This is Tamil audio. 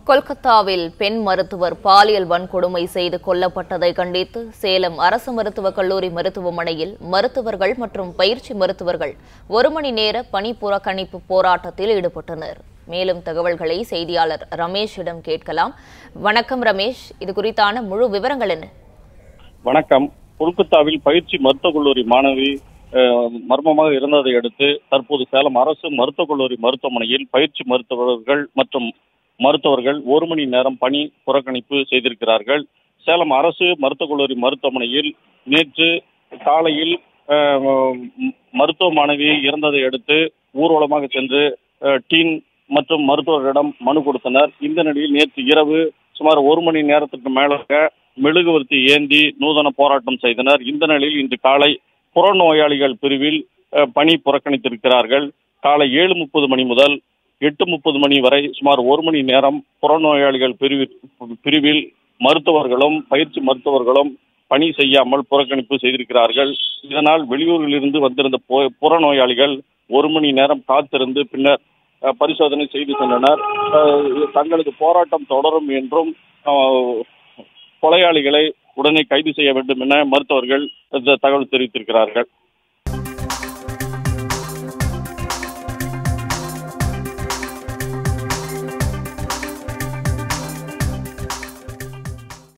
கொல்கத்தாவில் பெண் மருத்துவர் பாலியல் வன்கொடுமை செய்து கொல்லப்பட்டதை கண்டித்து சேலம் அரசு மருத்துவக் கல்லூரி மருத்துவமனையில் மருத்துவர்கள் மற்றும் பயிற்சி மருத்துவர்கள் ஒரு மணி நேர பணி புறக்கணிப்பு போராட்டத்தில் ஈடுபட்டனர் மேலும் தகவல்களை செய்தியாளர் ரமேஷிடம் கேட்கலாம் வணக்கம் ரமேஷ் இது குறித்தான முழு விவரங்கள் என்ன வணக்கம் கொல்கத்தாவில் பயிற்சி மருத்துவக் கல்லூரி மாணவி அஹ், மர்மமாக இருந்ததை அடுத்து தற்போது சேலம் அரசு மருத்துவக் கல்லூரி மருத்துவமனையில் பயிற்சி மருத்துவர்கள் மற்றும் மருத்துவர்கள் ஒரு மணி நேரம் பணி புறக்கணிப்பு செய்திருக்கிறார்கள் சேலம் அரசு மருத்துவக் கல்லூரி மருத்துவமனையில் நேற்று காலையில் அஹ், ம், மருத்துவ மாணவி இறந்ததை அடுத்து ஊர்வலமாக சென்று அஹ், டீன் மற்றும் மருத்துவர்களிடம் மனு கொடுத்தனர் இந்த நிலையில் நேற்று இரவு சுமார் ஒரு மணி நேரத்துக்கு மேலாக மெழுகுவர்த்தி ஏந்தி நூதன போராட்டம் செய்தனர் இந்த நிலையில் இன்று காலை புறநோயாளிகள் பிரிவில் அஹ், பணி புறக்கணித்திருக்கிறார்கள் காலை ஏழு முப்பது மணி முதல் எட்டு முப்பது மணி வரை சுமார் ஒரு மணி நேரம் புறநோயாளிகள் பிரிவில் பிரிவில் மருத்துவர்களும் பயிற்சி மருத்துவர்களும் பணி செய்யாமல் புறக்கணிப்பு செய்திருக்கிறார்கள் இதனால் வெளியூரிலிருந்து வந்திருந்த பு- புறநோயாளிகள் ஒரு மணி நேரம் காத்திருந்து பின்னர் அஹ், பரிசோதனை செய்து சென்றனர் அஹ், தங்களது போராட்டம் தொடரும் என்றும் அஹ், கொலையாளிகளை உடனே கைது செய்ய வேண்டும் என மருத்துவர்கள் இந்த தகவல் தெரிவித்திருக்கிறார்கள்